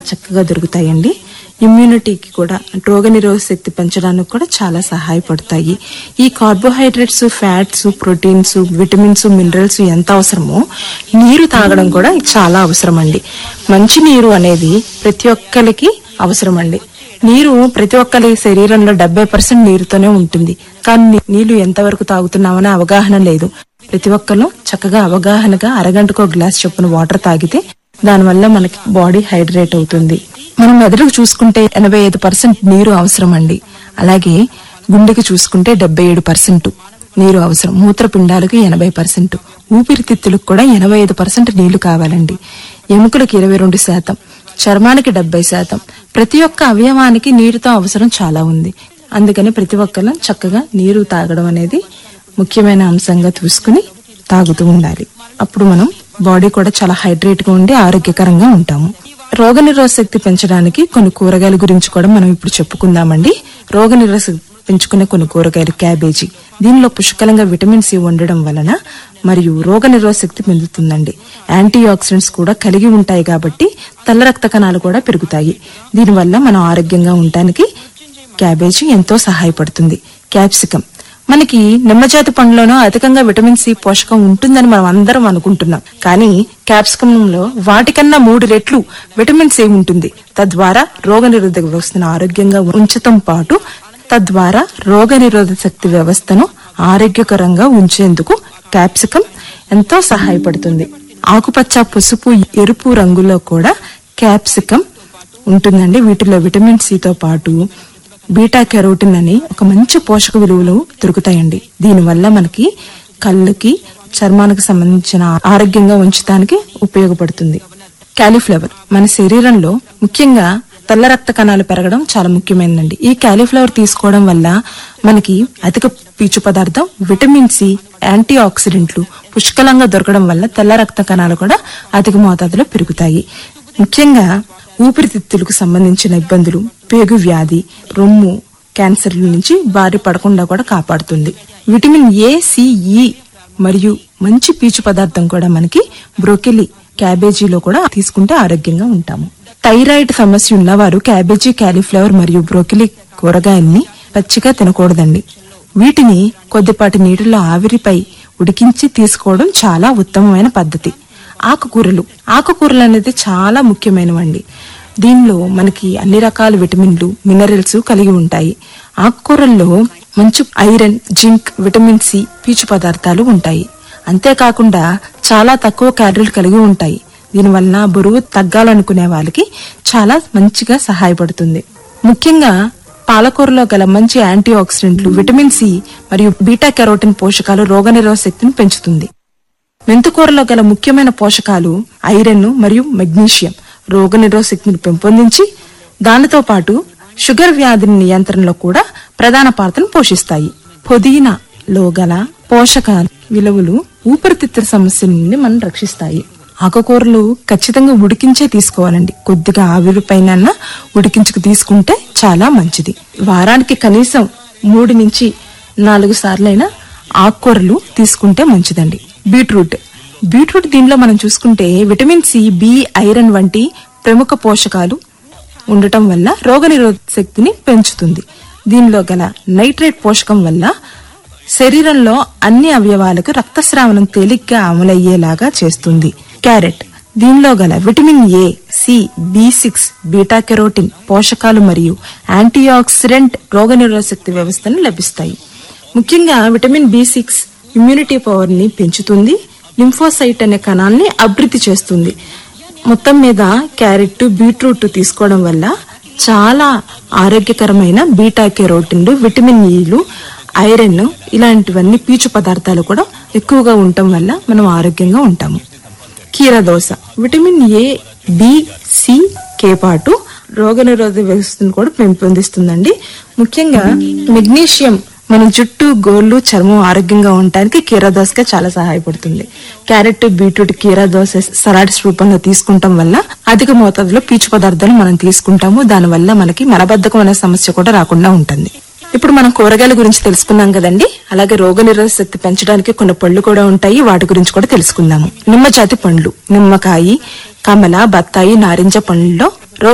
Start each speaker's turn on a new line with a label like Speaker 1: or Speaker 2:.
Speaker 1: చక్కగా దొరుకుతాయండి ఇమ్యూనిటీకి కూడా రోగనిరోధక శక్తి పెంచడానికి కూడా చాలా సహాయపడతాయి ఈ carbohydrates fats proteins vitamins minerals ఎంత అవసరమో నీరు తాగడం కూడా చాలా అవసరం అండి మంచి నీరు అనేది ప్రతి ఒక్కరికి అవసరం అండి నీరు ప్రతి ఒక్కరి శరీరంలో డెబ్బై పర్సెంట్ నీరుతోనే ఉంటుంది కానీ నీ- నీళ్లు ఎంతవరకు తాగుతున్నామనే అవగాహన లేదు ప్రతి ఒక్కరు చక్కగా అవగాహనగా అరగంటకు ఒక గ్లాస్ చొప్పున వాటర్ తాగితే దానివల్ల మనకి బాడీ హైడ్రేట్ అవుతుంది మనం మెదడుకు చూసుకుంటే ఎనభై ఐదు పర్సెంట్ నీరు అవసరం అండి అలాగే గుండెకి చూసుకుంటే డెబ్బై ఏడు పర్సెంట్ నీరు అవసరం మూత్రపిండాలకు ఎనభై పర్సెంట్ ఊపిరితిత్తులకు కూడా ఎనభై ఐదు పర్సెంట్ నీళ్లు కావాలండి ఎముకలకు ఇరవై రెండు శాతం చర్మానికి డెబ్బై శాతం ప్రతి ఒక్క అవయవానికి నీరుతో అవసరం చాలా ఉంది అందుకని ప్రతి ఒక్కరు చక్కగా నీరు తాగడం అనేది ముఖ్యమైన అంశంగా చూసుకుని తాగుతూ ఉండాలి అప్పుడు మనం బాడీ కూడా చాలా హైడ్రేట్ గా ఉండి ఆరోగ్యకరంగా ఉంటాము రోగనిరోధక శక్తి పెంచడానికి కొన్ని కూరగాయల గురించి కూడా మనం ఇప్పుడు చెప్పుకుందామండి రోగనిరోధక శక్తి పెంచుకునే కొన్ని కూరగాయలు క్యాబేజీ దీనిలో పుష్కలంగా విటమిన్ సి ఉండడం వలన మరియు రోగనిరోధక శక్తి పెందుతుందండి యాంటీ ఆక్సిడెంట్స్ కూడా కలిగి ఉంటాయి కాబట్టి తెల్ల రక్త కణాలు కూడా పెరుగుతాయి దీనివల్ల మనం ఆరోగ్యంగా ఉండటానికి క్యాబేజీ ఎంతో సహాయపడుతుంది క్యాప్సికం మనకి నిమ్మజాతి పండులోనూ అధికంగా విటమిన్ సి పోషకం ఉంటుందని మనం అందరం అనుకుంటున్నాం కానీ క్యాప్సికంలో వాటికన్నా మూడు రెట్లు విటమిన్ సి ఉంటుంది తద్వారా రోగనిరోధక వ్యవస్థను ఆరోగ్యంగా ఉంచటం పాటు తద్వారా రోగనిరోధక శక్తి వ్యవస్థను ఆరోగ్యకరంగా ఉంచేందుకు క్యాప్సికం ఎంతో సహాయపడుతుంది ఆకుపచ్చ పసుపు ఎరుపు రంగులో కూడా క్యాప్సికం ఉంటుందండి వీటిలో విటమిన్ సితో పాటు బీటా కెరోటిన్ అని ఒక మంచి పోషక విలువలు దొరుకుతాయండి దీనివల్ల మనకి కళ్ళకి చర్మానికి సంబంధించిన ఆరోగ్యంగా ఉంచడానికి ఉపయోగపడుతుంది క్యాలీఫ్లవర్ మన శరీరంలో ముఖ్యంగా తెల్ల రక్త కణాలు పెరగడం చాలా ముఖ్యమైనదండి ఈ క్యాలీఫ్లవర్ తీసుకోవడం వల్ల మనకి అధిక పీచు పదార్థం విటమిన్ సి యాంటీ ఆక్సిడెంట్లు పుష్కలంగా దొరకడం వల్ల తెల్ల రక్త కణాలు కూడా అధిక మోతాదులో పెరుగుతాయి ముఖ్యంగా ఊపిరితిత్తులకు సంబంధించిన ఇబ్బందులు పేగు వ్యాధి రొమ్ము క్యాన్సర్ల నుంచి బారి పడకుండా కూడా కాపాడుతుంది విటమిన్ ఏ సిఈ మరియు మంచి పీచు పదార్థం కూడా మనకి బ్రోకెలి క్యాబేజీలో కూడా తీసుకుంటే ఆరోగ్యంగా ఉంటాము థైరాయిడ్ సమస్య ఉన్నవారు క్యాబేజీ క్యాలీఫ్లవర్ మరియు బ్రోకెలి కూరగాయల్ని పచ్చిగా తినకూడదండి వీటిని కొద్దిపాటి నీటిలో ఆవిరిపై ఉడికించి తీసుకోవడం చాలా ఉత్తమమైన పద్ధతి ఆకుకూరలు ఆకుకూరలు అనేది చాలా ముఖ్యమైనవండి దీనిలో మనకి అన్ని రకాల విటమిన్లు మినరల్స్ కలిగి ఉంటాయి ఆకుకూరల్లో మంచి ఐరన్ జింక్ విటమిన్ సి పీచు పదార్థాలు ఉంటాయి అంతేకాకుండా చాలా తక్కువ క్యాలరీలు కలిగి ఉంటాయి దీనివల్ల బరువు తగ్గాలనుకునే వాళ్ళకి చాలా మంచిగా సహాయపడుతుంది ముఖ్యంగా పాలకూరలో గల మంచి యాంటీ ఆక్సిడెంట్లు విటమిన్ సి మరియు బీటా కెరోటిన్ పోషకాలు రోగనిరోధక శక్తిని పెంచుతుంది మెంతుకూరలో గల ముఖ్యమైన పోషకాలు ఐరన్ మరియు మెగ్నీషియం రోగనిరోధక శక్తిని పెంపొందించి దానితో పాటు షుగర్ వ్యాధి నియంత్రణలో కూడా ప్రధాన పాత్రను పోషిస్తాయి పుదీనాలో గల పోషక విలువలు ఊపిరితిత్తుల సమస్య నుండి మనం రక్షిస్తాయి ఆకుకూరలు ఖచ్చితంగా ఉడికించే తీసుకోవాలండి కొద్దిగా ఆవిరి పైన ఉడికించుకు తీసుకుంటే చాలా మంచిది వారానికి కనీసం మూడు నుంచి నాలుగు సార్లైనా ఆకుకూరలు తీసుకుంటే మంచిదండి బీట్రూట్ బీట్రూట్ దీనిలో మనం చూసుకుంటే విటమిన్ సి బి ఐరన్ వంటి ప్రముఖ పోషకాలు ఉండటం వల్ల రోగనిరోధక శక్తిని పెంచుతుంది దీనిలో గల నైట్రేట్ పోషకం వల్ల శరీరంలో అన్ని అవయవాలకు రక్తస్రావణం తేలిగ్గా అమలయ్యేలాగా చేస్తుంది క్యారెట్ దీనిలో గల vitamin A C B six beta carotene పోషకాలు మరియు యాంటీ ఆక్సిడెంట్ రోగనిరోధక శక్తి వ్యవస్థను లభిస్తాయి ముఖ్యంగా vitamin B six immunity power ని పెంచుతుంది లింఫోసైట్ అనే కణాన్ని అభివృద్ధి చేస్తుంది మొత్తం మీద క్యారెట్ బీట్రూట్ తీసుకోవడం వల్ల చాలా ఆరోగ్యకరమైన బీటా కెరోటిన్లు విటమిన్ ఈలు ఐరన్ ఇలాంటివన్నీ పీచు పదార్థాలు కూడా ఎక్కువగా ఉండటం వల్ల మనం ఆరోగ్యంగా ఉంటాము కీరదోస vitamin A B C K పాటు రోగనిరోధక వ్యవస్థను కూడా పెంపొందిస్తుందండి ముఖ్యంగా మెగ్నీషియం మన జుట్టు గోళ్ళు చర్మం ఆరోగ్యంగా ఉండటానికి కీరదోసగా చాలా సహాయపడుతుంది క్యారెట్ బీట్రూట్ కీరదోస సలాడ్స్ రూపంలో తీసుకుంటాం వల్ల అధిక మోతాదులో పీచు పదార్థాలు మనం తీసుకుంటాము దానివల్ల మనకి మలబద్ధకం అనే సమస్య కూడా రాకుండా ఉంటుంది ఇప్పుడు మనం కూరగాయల గురించి తెలుసుకున్నాం కదండి అలాగే రోగనిరోధక శక్తి పెంచడానికి కొన్ని పళ్ళు కూడా ఉంటాయి వాటి గురించి కూడా తెలుసుకుందాము నిమ్మ జాతి పండ్లు నిమ్మకాయ కమల బత్తాయి నారింజ పండ్లలో రోగ